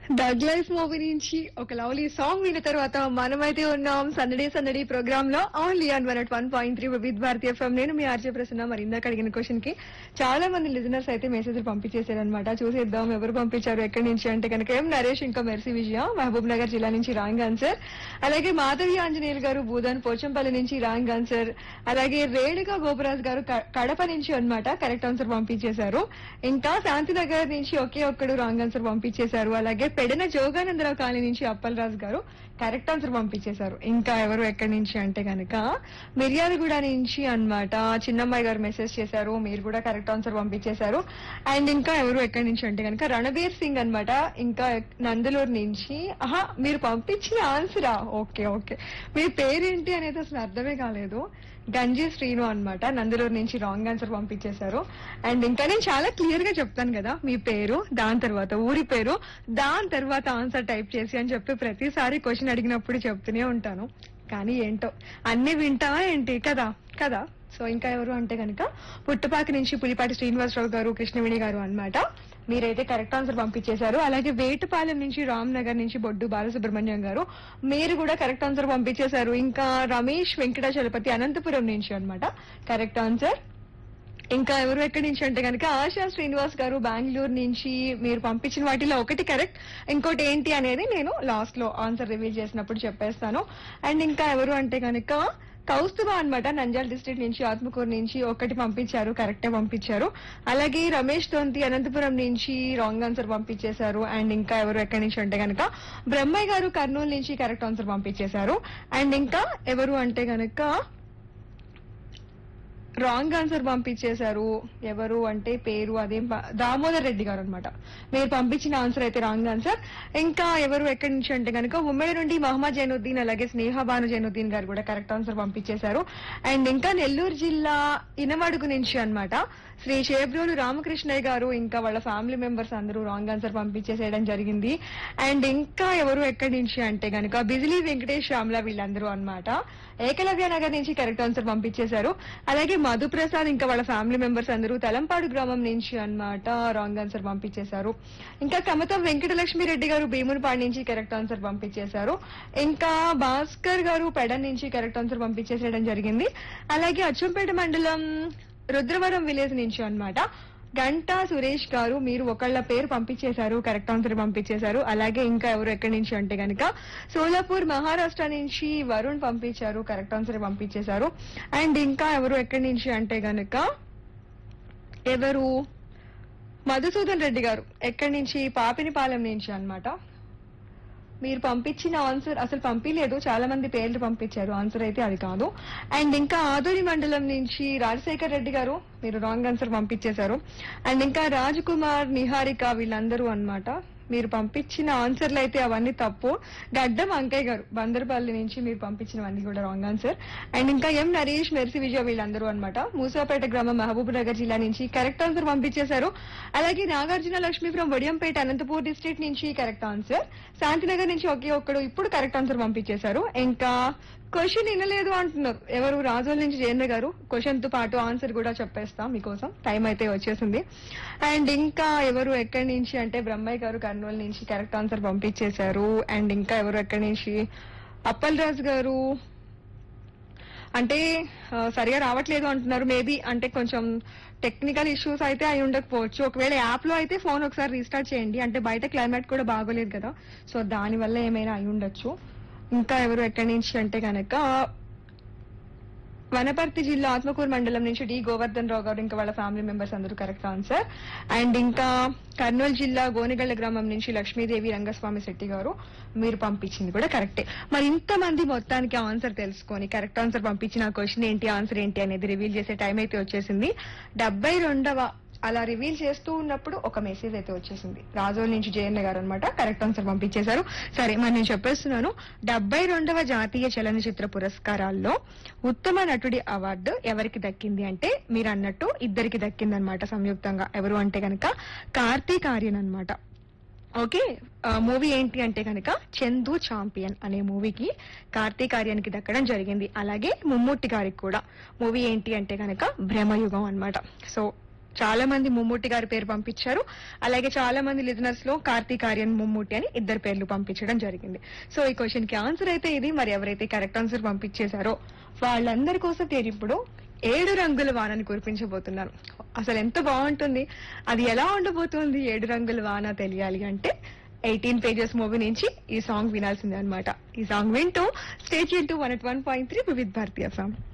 Doug life movie నుంచి ఒక lovely song విన్న తర్వాత మనమైతే ఉన్నాం సందడి సందడి ప్రోగ్రామ్ లో only on one one point three with Bharati FM నేను మీ ఆర్జే ప్రసన్న మరి ఇందాక అడిగిన క్వశ్చన్ కి చాలా మంది లిజనర్స్ అయితే మెసేజ్లు పంపించేశారనమాట చూసేద్దాం ఎవరు పంపించారు ఎక్కడి నుంచి అంటే కనుక ఎం నరేష్ ఇంకా మెర్సీ విజయ మహబూబ్ నగర్ జిల్లా నుంచి రాంగ్ ఆన్సర్ అలాగే మాధవి ఆంజనేయులు గారు భూదాన్ పోచంపల్లి నుంచి రాంగ్ ఆన్సర్ అలాగే రేణుకా గోపరాజ్ గారు క- కడప నుంచి అన్నమాట కరెక్ట్ ఆన్సర్ పంపించేశారు ఇంకా శాంతినగర్ నుంచి ఒకే ఒక్కడు రాంగ్ ఆన్సర్ పంపించేశారు అలాగే పెడన జోగానందరావు కాలనీ నుంచి అప్పలరాజు గారు కరెక్ట్ ఆన్సర్ పంపించేశారు ఇంకా ఎవరు ఎక్కడి నుంచి అంటే గనక మిర్యాలగూడ నుంచి అన్నమాట చిన్నమ్మాయి గారు మెసేజ్ చేశారు మీరు కూడా కరెక్ట్ ఆన్సర్ పంపించేశారు అండ్ ఇంకా ఎవరు ఎక్కడి నుంచి అంటే గనక రణబీర్ సింగ్ అన్నమాట ఇంకా నందలూరు నుంచి ఆహా మీరు పంపించిన ఆన్సరా ఓకే ఓకే మీ పేరేంటి అనేది అసలు అర్థమే కాలేదు గంజి శ్రీను అన్నమాట నందలూరు నుంచి రాంగ్ ఆన్సర్ పంపించేశారు అండ్ ఇంకా నేను చాలా క్లియర్ గా చెప్తాను కదా మీ పేరు దాని తర్వాత ఊరి పేరు దాని తర్వాత ఆన్సర్ టైప్ చేసి అని చెప్పి ప్రతిసారి క్వశ్చన్ అడిగినప్పుడు చెప్తూనే ఉంటాను కానీ ఏంటో అన్ని వింటావా ఏంటి కదా కదా సో ఇంకా ఎవరు అంటే కనుక పుట్టపాక నుంచి పులిపాటి శ్రీనివాసరావు గారు కృష్ణవేణి గారు అన్నమాట మీరైతే కరెక్ట్ ఆన్సర్ పంపించేశారు అలాగే వేటుపాలెం నుంచి రామ్ నగర్ నుంచి బొడ్డు బాలసుబ్రహ్మణ్యం గారు మీరు కూడా కరెక్ట్ ఆన్సర్ పంపించేశారు ఇంకా రమేష్ వెంకటాచలపతి అనంతపురం నుంచి అన్నమాట కరెక్ట్ ఆన్సర్ ఇంకా ఎవరు ఎక్కడి నుంచి అంటే కనుక ఆశా శ్రీనివాస్ గారు బెంగళూరు నుంచి మీరు పంపించిన వాటిలో ఒకటి కరెక్ట్ ఇంకోటి ఏంటి అనేది నేను లాస్ట్ లో ఆన్సర్ రివీల్ చేసినప్పుడు చెప్పేస్తాను అండ్ ఇంకా ఎవరు అంటే కనుక కౌస్తుభ అన్నమాట నంద్యాల డిస్ట్రిక్ట్ నుంచి ఆత్మకూరు నుంచి ఒకటి పంపించారు కరెక్టే పంపించారు అలాగే రమేష్ తొంతి అనంతపురం నుంచి రాంగ్ ఆన్సర్ పంపించేశారు అండ్ ఇంకా ఎవరు ఎక్కడి నుంచి అంటే కనుక బ్రహ్మయ్య గారు కర్నూలు నుంచి కరెక్ట్ ఆన్సర్ పంపించేశారు అండ్ ఇంకా ఎవరు అంటే కనుక రాంగ్ ఆన్సర్ పంపించేశారు ఎవరు అంటే పేరు అదేం ప- దామోదర్ రెడ్డి గారు అనమాట మీరు పంపించిన ఆన్సర్ అయితే రాంగ్ ఆన్సర్ ఇంకా ఎవరు ఎక్కడి నుంచి అంటే కనుక ఉమ్మడి నుండి మహమ్మద్ జైనుద్దీన్ అలాగే స్నేహబాను జైనుద్దీన్ గారు కూడా కరెక్ట్ ఆన్సర్ పంపించేశారు అండ్ ఇంకా నెల్లూరు జిల్లా ఇనమడుగు నుంచి అన్నమాట శ్రీ షేబ్రోలు రామకృష్ణయ్య గారు ఇంకా వాళ్ళ ఫ్యామిలీ మెంబర్స్ అందరూ రాంగ్ ఆన్సర్ పంపించేసేయడం జరిగింది అండ్ ఇంకా ఎవరు ఎక్కడి నుంచి అంటే కనుక బిజిలీ వెంకటేష్ శ్యామ్ల వీళ్ళందరూ అన్నమాట ఏకలవ్య నగర్ నుంచి కరెక్ట్ ఆన్సర్ పంపించేశారు అలాగే మధుప్రసాద్ ఇంకా వాళ్ళ ఫ్యామిలీ మెంబర్స్ అందరూ తలంపాడు గ్రామం నుంచి అన్నమాట రాంగ్ ఆన్సర్ పంపించేశారు ఇంకా కమతం వెంకటలక్ష్మి రెడ్డి గారు భీమునిపాడు నుంచి కరెక్ట్ ఆన్సర్ పంపించేశారు ఇంకా భాస్కర్ గారు పెడన్ నుంచి కరెక్ట్ ఆన్సర్ పంపించేసేయడం జరిగింది అలాగే అచ్చంపేట మండలం రుద్రవరం విలేజ్ నుంచి అన్నమాట గంటా సురేష్ గారు మీరు ఒకళ్ళ పేరు పంపించేశారు కరెక్ట్ ఆన్సర్ పంపించేశారు అలాగే ఇంకా ఎవరు ఎక్కడి నుంచి అంటే గనక సోలాపూర్ మహారాష్ట్ర నుంచి వరుణ్ పంపించారు కరెక్ట్ ఆన్సర్ పంపించేశారు అండ్ ఇంకా ఎవరు ఎక్కడి నుంచి అంటే గనక ఎవరు మధుసూదన్ రెడ్డి గారు ఎక్కడి నుంచి పాపినిపాలెం నుంచి అన్నమాట మీరు పంపించిన ఆన్సర్ అసలు పంపించలేదు చాలా మంది పేర్లు పంపించారు ఆన్సర్ అయితే అది కాదు అండ్ ఇంకా ఆదోని మండలం నుంచి రాజశేఖర్ రెడ్డి గారు మీరు రాంగ్ ఆన్సర్ పంపించేశారు అండ్ ఇంకా రాజ్ కుమార్ నిహారిక వీళ్ళందరూ అన్నమాట మీరు పంపించిన ఆన్సర్లు అయితే అవన్నీ తప్పు గడ్డం అంకయ్య గారు బందర్పల్లి నుంచి మీరు పంపించినవన్నీ కూడా రాంగ్ ఆన్సర్ అండ్ ఇంకా ఎం నరేష్ మెర్సి విజయ వీళ్ళందరూ అన్నమాట మూసాపేట గ్రామం మహబూబ్ నగర్ జిల్లా నుంచి కరెక్ట్ ఆన్సర్ పంపించేశారు అలాగే నాగార్జున లక్ష్మి ఫ్రం వడియంపేట అనంతపూర్ డిస్ట్రిక్ట్ నుంచి కరెక్ట్ ఆన్సర్ శాంతినగర్ నుంచి ఒకే ఒక్కడు ఇప్పుడు కరెక్ట్ ఆన్సర్ పంపించేశారు ఇంకా క్వశ్చన్ వినలేదు అంటున్నారు ఎవరు రాజోల్ నుంచి జయేంద్ర గారు క్వశ్చన్ తో పాటు ఆన్సర్ కూడా చెప్పేస్తాం మీకోసం టైం అయితే వచ్చేసింది అండ్ ఇంకా ఎవరు ఎక్కడి నుంచి అంటే బ్రహ్మయ్య గారు కర్నూలు నుంచి కరెక్ట్ ఆన్సర్ పంపించేశారు అండ్ ఇంకా ఎవరు ఎక్కడి నుంచి అప్పల్ రాజు గారు అంటే ఆ, సరిగా రావట్లేదు అంటున్నారు మేబీ అంటే కొంచెం టెక్నికల్ ఇష్యూస్ అయితే అయి ఉండకపోవచ్చు ఒకవేళ యాప్ లో అయితే ఫోన్ ఒకసారి రీస్టార్ట్ చేయండి అంటే బయట క్లైమేట్ కూడా బాగోలేదు కదా సో దాని వల్ల ఏమైనా అయి ఉండొచ్చు ఇంకా ఎవరు ఎక్కడి నుంచి అంటే కనుక వనపర్తి జిల్లా ఆత్మకూరు మండలం నుంచి డి గోవర్ధన్ రావు గారు ఇంకా వాళ్ళ ఫ్యామిలీ మెంబర్స్ అందరూ కరెక్ట్ ఆన్సర్ అండ్ ఇంకా కర్నూలు జిల్లా గోనెగళ్ల గ్రామం నుంచి లక్ష్మీదేవి రంగస్వామి శెట్టి గారు మీరు పంపించింది కూడా కరెక్టే మరి ఇంతమంది మొత్తానికి ఆన్సర్ తెలుసుకొని కరెక్ట్ ఆన్సర్ పంపించిన క్వశ్చన్ ఏంటి ఆన్సర్ ఏంటి అనేది రివీల్ చేసే టైం అయితే వచ్చేసింది డెబ్బై రెండవ అలా రివీల్ చేస్తూ ఉన్నప్పుడు ఒక మెసేజ్ అయితే వచ్చేసింది రాజోల్ నుంచి జయన్న గారు అనమాట కరెక్ట్ ఆన్సర్ పంపించేశారు సరే మరి నేను చెప్పేస్తున్నాను డెబ్బై రెండవ జాతీయ చలనచిత్ర పురస్కారాల్లో ఉత్తమ నటుడి అవార్డు ఎవరికి దక్కింది అంటే మీరు అన్నట్టు ఇద్దరికి దక్కిందనమాట సంయుక్తంగా ఎవరు అంటే కనుక కార్తీక్ ఆర్యన్ అనమాట ఓకే మూవీ ఏంటి అంటే కనుక చందు చాంపియన్ అనే మూవీకి కార్తీక్ ఆర్యన్కి దక్కడం జరిగింది అలాగే ముమ్మూర్తి గారికి కూడా మూవీ ఏంటి అంటే కనుక భ్రమయుగం అన్నమాట సో చాలా మంది ముమ్ముట్టి గారి పేరు పంపించారు అలాగే చాలా మంది లిజనర్స్ లో కార్తీక్ ఆర్యన్ ముమ్ముట్టి అని ఇద్దరు పేర్లు పంపించడం జరిగింది సో ఈ క్వశ్చన్ కి ఆన్సర్ అయితే ఇది మరి ఎవరైతే కరెక్ట్ ఆన్సర్ పంపించేశారో వాళ్ళందరి కోసం నేను ఇప్పుడు ఏడు రంగుల వానని కురిపించబోతున్నాను అసలు ఎంత బాగుంటుంది అది ఎలా ఉండబోతుంది ఏడు రంగుల వాన తెలియాలి అంటే ఎయిటీన్ పేజెస్ మూవీ నుంచి ఈ సాంగ్ వినాల్సిందే అన్నమాట ఈ సాంగ్ వింటూ state to one at one point three with Bharatiya FM